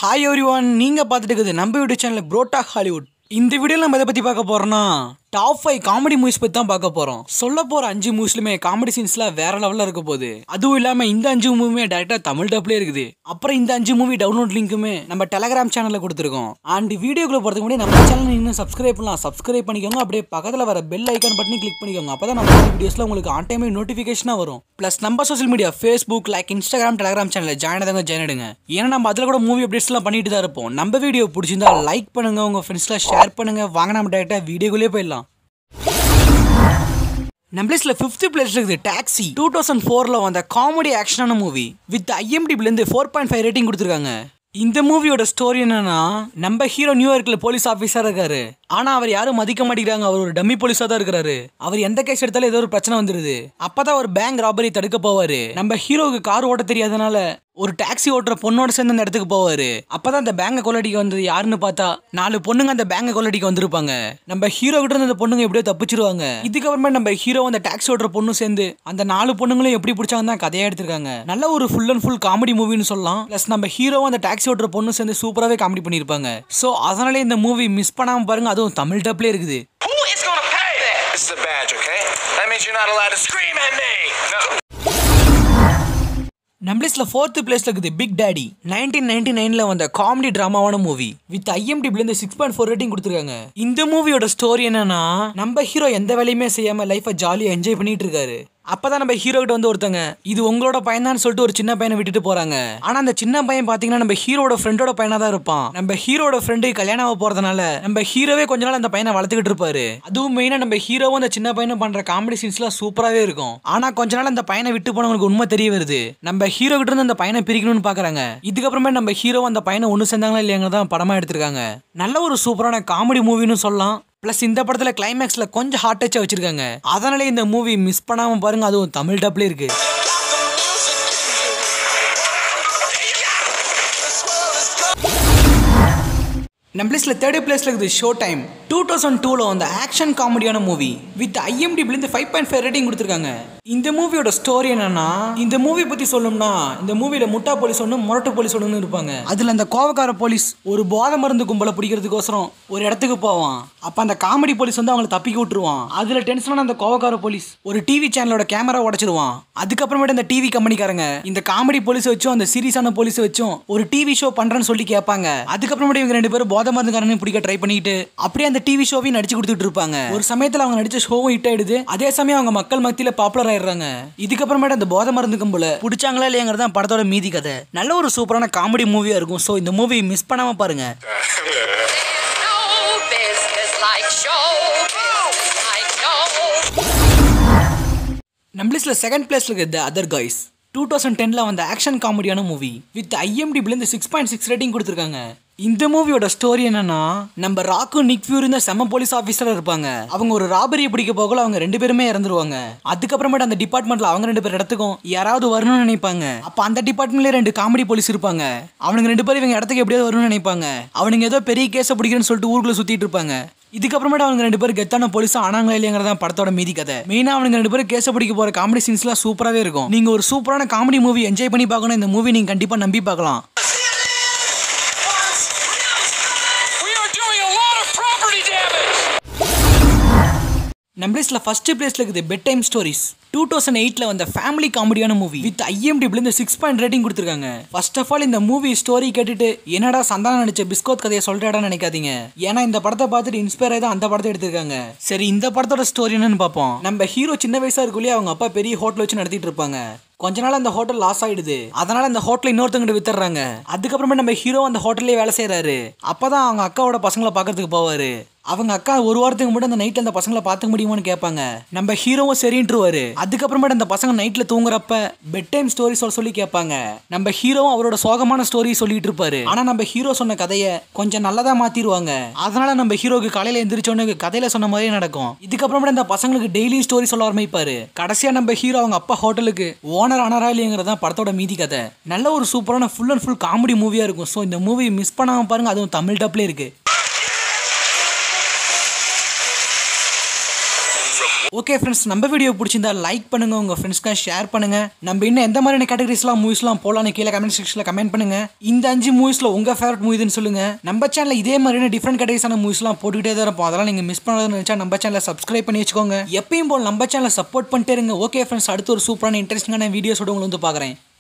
Hi every one நீங்கள் பார்த்துட்டு இருக்குது நம்ம யூடியூப் சேனல் ப்ரோட்டா ஹாலிவுட் இந்த வீடியோவில் நம்ம எதை பற்றி பார்க்க போகிறோம்னா டாப் ஃபைவ் காமெடி மூவிஸ் பற்றி தான் பார்க்க போகிறோம் சொல்ல போகிற அஞ்சு மூவிஸ்லுமே காமெடி சீன்ஸ்லாம் வேற லெவலில் இருக்க போகுது அதுவும் இல்லாமல் இந்த அஞ்சு மூவியுமே டேரெக்டாக தமிழ் டப்லேயே இருக்குது அப்புறம் இந்த அஞ்சு மூவி டவுன்லோட் லிங்க்குமே நம்ம டெலகிராம் சேனலில் கொடுத்துருக்கோம் அண்ட் வீடியோக்குள்ள போகிறதுக்கு முன்னாடி நம்ம சேனல் இன்னும் சப்ஸ்கிரைப் பண்ணலாம் சப்ஸ்கிரைப் பண்ணிக்கோங்க அப்படியே பக்கத்தில் வர பெல் ஐக்கான் பட்டனி கிளிக் பண்ணிக்கோங்க அப்போ தான் நம்ம வீடியோஸில் உங்களுக்கு ஆன் டைமே நோட்டிஃபிகேஷனாக வரும் ப்ளஸ் நம்ம social media Facebook like Instagram Telegram சேனலில் ஜாயின் ஆதவங்க ஜாயின் ஆயிடுங்க ஏன்னா நம்ம அதில் கூட மூவி அப்டேட்ஸ்லாம் பண்ணிட்டு தான் இருப்போம் நம்ம வீடியோ பிடிச்சிருந்தா லைக் பண்ணுங்க உங்கள் ஃப்ரெண்ட்ஸ்லாம் ஷேர் பண்ணுங்க வாங்க நம்ம டேரெக்டாக வீடியோக்குள்ளே போயிடலாம் நம்பளேஸ்ல ஃபிஃப்த் பிளேஸ் இருக்குது டாக்ஸி டூ தௌசண்ட் ஃபோரில் வந்த காமெடி ஆக்ஷனான மூவி வித் ஐஎம்டிபிலேருந்து ஃபோர் பாயிண்ட் ஃபைவ் ரேட்டிங் கொடுத்துருக்காங்க இந்த மூவியோட ஸ்டோரி என்னன்னா நம்ம ஹீரோ நியூயார்க்ல போலீஸ் ஆஃபீஸராக இருக்காரு ஆனா அவர் யாரும் மதிக்க மாட்டேங்கிறாங்க அவர் ஒரு டம்மி போலீஸா தான் இருக்காரு அவர் எந்த கேஸ் எடுத்தாலும் ஏதோ ஒரு பிரச்சனை வந்துருது அப்பதான் ஒரு பேங்க் ராபரி தடுக்க போவாரு நம்ம ஹீரோவுக்கு கார் ஓட்ட தெரியாதனால ஒரு டாக்ஸி ஓட்டுற பொண்ணோட சேர்ந்து அந்த இடத்துக்கு போவாரு அப்பதான் அந்த பேங்கை கொள்ளடிக்க வந்தது யாருன்னு பார்த்தா நாலு பொண்ணுங்க அந்த பேங்கை கொள்ளடிக்க வந்திருப்பாங்க நம்ம ஹீரோ கிட்ட இருந்து அந்த பொண்ணுங்க எப்படியோ தப்பிச்சிருவாங்க இதுக்கப்புறமா நம்ம ஹீரோ அந்த டாக்ஸி ஓட்டுற பொண்ணு சேர்ந்து அந்த நாலு பொண்ணுங்களும் எப்படி பிடிச்சாங்க தான் கதையா எடுத்திருக்காங்க நல்ல ஒரு ஃபுல் அண்ட் ஃபுல் காமெடி மூவின்னு சொல்லலாம் பிளஸ் நம்ம ஹீரோவும் அந்த டாக்ஸி ஓட்டுற பொண்ணு சேர்ந்து சூப்பராகவே காமெடி பண்ணியிருப்பாங்க ஸோ அதனாலே இந்த மூவி மிஸ் பண்ணாம பாருங்க அதுவும் தமிழ் டப்லேயே இருக்குது Who is gonna pay? This is a badge, okay? That means you're not allowed to scream at me. No. நம்மளிஸ்ல ஃபோர்த் பிளேஸ்ல இருக்குது பிக் டேடி நைன்டீன் நைன்டி நைன்ல வந்த காமெடி டிராமாவான மூவி வித் ஐஎம்டிபிலேருந்து சிக்ஸ் பாயிண்ட் ஃபோர் ரேட்டிங் கொடுத்துருக்காங்க இந்த மூவியோட ஸ்டோரி என்னன்னா நம்ம ஹீரோ எந்த வேலையுமே செய்யாம லைஃபை ஜாலியாக என்ஜாய் பண்ணிட்டு இருக்காரு அப்பதான் நம்ம ஹீரோ கிட்ட வந்து ஒருத்தங்க இது உங்களோட பையன் தான் சொல்லிட்டு ஒரு சின்ன பையனை விட்டுட்டு போறாங்க ஆனா அந்த சின்ன பையன் பாத்தீங்கன்னா நம்ம ஹீரோட ஃப்ரெண்டோட பையனா தான் இருப்பான் நம்ம ஹீரோட ஃப்ரெண்டு கல்யாணம் ஆக போறதுனால நம்ம ஹீரோவே கொஞ்ச நாள் அந்த பையனை வளர்த்துக்கிட்டு இருப்பாரு அதுவும் மெயினா நம்ம ஹீரோவும் அந்த சின்ன பையனும் பண்ற காமெடி சீன்ஸ்லாம் சூப்பராகவே இருக்கும் ஆனா கொஞ்ச நாள் அந்த பையனை விட்டு போனவங்களுக்கு உண்மை தெரிய வருது நம்ம ஹீரோ கிட்ட இருந்து அந்த பையனை பிரிக்கணும்னு பாக்குறாங்க இதுக்கப்புறமே நம்ம ஹீரோ அந்த பையனை ஒன்று சேர்ந்தாங்களா இல்லையாங்க தான் படமா எடுத்திருக்காங்க நல்ல ஒரு சூப்பரான காமெடி மூவின்னு சொல்லலாம் ப்ளஸ் இந்த படத்தில் கிளைமேக்ஸில் கொஞ்சம் ஹார்ட் டச்சாக வச்சிருக்காங்க அதனாலே இந்த மூவி மிஸ் பண்ணாமல் பாருங்க அதுவும் தமிழ் டப்லேயே இருக்கு நம்ம லிஸ்ட்ல தேர்ட் பிளேஸ்ல இருக்குது ஷோ டைம் டூ தௌசண்ட் டூல வந்த ஆக்ஷன் காமெடியான மூவி வித் ஐஎம்டிபிலேருந்து ஃபைவ் பாயிண்ட் ஃபைவ் ரேட்டிங் கொடுத்துருக்காங்க இந்த மூவியோட ஸ்டோரி என்னன்னா இந்த மூவி பத்தி சொல்லணும்னா இந்த மூவில முட்டா போலீஸ் ஒன்று முரட்டு போலீஸ் ஒன்று இருப்பாங்க அதுல அந்த கோவக்கார போலீஸ் ஒரு போதை மருந்து கும்பலை பிடிக்கிறதுக்கோசரம் ஒரு இடத்துக்கு போவான் அப்ப அந்த காமெடி போலீஸ் வந்து அவங்களை தப்பிக்க விட்டுருவான் அதுல டென்ஷனான அந்த கோவக்கார போலீஸ் ஒரு டிவி சேனலோட கேமரா உடைச்சிருவான் அதுக்கப்புறமேட்டு இந்த டிவி கம்பெனிக்காரங்க இந்த காமெடி போலீஸ் வச்சும் அந்த சீரியஸான போலீஸ் வச்சும் ஒரு டிவி ஷோ பண்றேன்னு சொல்லி கேட்பாங்க அதுக்கப்புறமேட்டு இவங்க ரெண்டு பேரும் போதை மருந்துக்காரனையும் பிடிக்க ட்ரை பண்ணிட்டு அப்படியே அந்த டிவி ஷோவையும் நடிச்சு கொடுத்துட்டு இருப்பாங்க ஒரு சமயத்துல அவங்க நடிச்ச ஷோவும் ஹிட் ஆயிடுது அதே சமயம் அவங்க மக்கள் மத்தியில பாப்புலர் ஆயிடுறாங்க இதுக்கப்புறமேட்டு அந்த போதை மருந்து கும்பல பிடிச்சாங்களா இல்லையாங்கிறது தான் படத்தோட மீதி கதை நல்ல ஒரு சூப்பரான காமெடி மூவியா இருக்கும் ஸோ இந்த மூவி மிஸ் பண்ணாம பாருங்க no business like show business like no நம்மளிஸ்ல செகண்ட் பிளேஸ்ல இருக்குது அதர் காய்ஸ் டூ தௌசண்ட் டென்ல வந்த ஆக்ஷன் காமெடியான மூவி வித் ஐஎம்டிபிலேருந்து சிக்ஸ் பாயிண்ட் சிக்ஸ் ரேட்டிங் கொடுத்துருக்காங்க இந்த மூவியோட ஸ்டோரி என்னன்னா நம்ம ராக்கும் நிக் ஃபியூரி இந்த செம்ம போலீஸ் ஆஃபீஸராக இருப்பாங்க அவங்க ஒரு ராபரியை பிடிக்க போகல அவங்க ரெண்டு பேருமே இறந்துருவாங்க அதுக்கப்புறமேட்டு அந்த டிபார்ட்மெண்ட்ல அவங்க ரெண்டு பேர் இடத்துக்கும் யாராவது வரணும்னு நினைப்பாங்க அப்போ அந்த டிபார்ட்மெண்ட்லேயே ரெண்டு காமெடி போலீஸ் இருப்பாங்க அவனுங்க ரெண்டு பேரும் இவங்க இடத்துக்கு எப்படியாவது வரணும்னு நினைப்பாங்க அவனுங்க ஏதோ பெரிய கேஸை பிடிக்கிறேன்னு சொல்லிட்டு ஊருக்குள்ள சுத்திட்டு இருப்பாங்க இதுக்கப்புறமேட்டு அவங்க ரெண்டு பேரும் கெத்தான போலீஸ் ஆனாங்களா இல்லையாங்கிறதா படத்தோட மீதி கதை மெயினா அவனுங்க ரெண்டு பேரும் கேஸ பிடிக்க போற காமெடி சீன்ஸ்லாம் சூப்பராகவே இருக்கும் நீங்க ஒரு சூப்பரான காமெடி மூவி என்ஜாய் பண்ணி பார்க்கணும் இந்த மூவி நீங்க கண்டிப்பா நம்பி பார்க்கலாம் We are doing a lot of property damage. நம்ம லிஸ்ட்ல ஃபர்ஸ்ட் பிளேஸ்ல இருக்குது bedtime stories two thousand எயிட்ல வந்த ஃபேமிலி காமெடியான மூவி வித் ஐஎம்டிபிலேருந்து சிக்ஸ் பாயிண்ட் ரேட்டிங் கொடுத்துருக்காங்க ஃபர்ஸ்ட் ஆஃப் ஆல் இந்த மூவி ஸ்டோரி கேட்டுட்டு என்னடா சந்தானம் நடிச்ச பிஸ்கோத் கதையை சொல்றடா நினைக்காதீங்க ஏன்னா இந்த படத்தை பார்த்துட்டு இன்ஸ்பயர் ஆகி தான் அந்த படத்தை எடுத்திருக்காங்க சரி இந்த படத்தோட ஸ்டோரி என்னன்னு பார்ப்போம் நம்ம ஹீரோ சின்ன வயசா இருக்குள்ளே அவங்க அப்பா பெரிய ஹோட்டல் வச்சு நடத்திட்டு இருப்பாங்க கொஞ்ச நாள் அந்த ஹோட்டல் லாஸ் ஆயிடுது அதனால அந்த ஹோட்டல் இன்னொருத்தங்கிட்ட வித்துறாங்க அதுக்கப்புறமே நம்ம ஹீரோ அந்த ஹோட்டல்லே வேலை செய்யறாரு அப்பதான் அவங்க அக்காவோட பசங்களை பார்க்கறதுக்கு போவாரு அவங்க அக்கா ஒரு வாரத்துக்கு மட்டும் அந்த நைட்ல அந்த பசங்களை பார்த்துக்க முடியுமான்னு கேட்பாங்க நம்ம ஹீரோவும் சரின்ட்டுருவாரு அதுக்கப்புறமேட்டு அந்த பசங்க நைட்ல தூங்குறப்ப பெட் டைம் ஸ்டோரி சொல்ல சொல்லி கேட்பாங்க நம்ம ஹீரோவும் அவரோட சோகமான ஸ்டோரி சொல்லிட்டு இருப்பாரு ஆனா நம்ம ஹீரோ சொன்ன கதையை கொஞ்சம் நல்லதா மாத்திருவாங்க அதனால நம்ம ஹீரோக்கு காலையில எந்திரிச்சோன்னு கதையில சொன்ன மாதிரியே நடக்கும் இதுக்கப்புறமேட்டு அந்த பசங்களுக்கு டெய்லி ஸ்டோரி சொல்ல ஆரம்பிப்பாரு கடைசியா நம்ம ஹீரோ அவங்க அப்பா ஹோட்டலுக்கு ஓனர் ஆனாரா இல்லைங்கிறது தான் படத்தோட மீதி கதை நல்ல ஒரு சூப்பரான ஃபுல் அண்ட் ஃபுல் காமெடி மூவியா இருக்கும் ஸோ இந்த மூவி மிஸ் பண்ணாம பாருங்க அதுவும் தமிழ் டப்ல இருக்கு ஓகே ஃப்ரெண்ட்ஸ் நம்ம வீடியோ பிடிச்சிருந்தா லைக் பண்ணுங்க உங்க ஃப்ரெண்ட்ஸ்க்கு ஷேர் பண்ணுங்க நம்ம இன்னும் எந்த மாதிரியான கேட்டகரிஸ்லாம் மூவிஸ்லாம் போலாம்னு கீழே கமெண்ட் செக்ஷனில் கமெண்ட் பண்ணுங்க இந்த அஞ்சு மூவிஸ்ல உங்க ஃபேவரட் மூவின்னு சொல்லுங்க நம்ம சேனல் இதே மாதிரியான டிஃப்ரெண்ட் கேட்டகரிஸான மூவிஸ்லாம் போட்டுக்கிட்டே தான் இருப்போம் அதெல்லாம் நீங்க மிஸ் பண்ணாதுன்னு நினைச்சா நம்ம சேனலை சப்ஸ்கிரைப் பண்ணி வச்சுக்கோங்க எப்பயும் போல் நம்ம சேனலை சப்போர்ட் பண்ணிட்டே இருங்க ஓகே ஃப்ரெண்ட்ஸ் அடுத்து ஒரு சூப்பரான இன்ட்ரெஸ்டிங்கான வீடியோஸோட உங்களை வந்து பார்க்குறேன்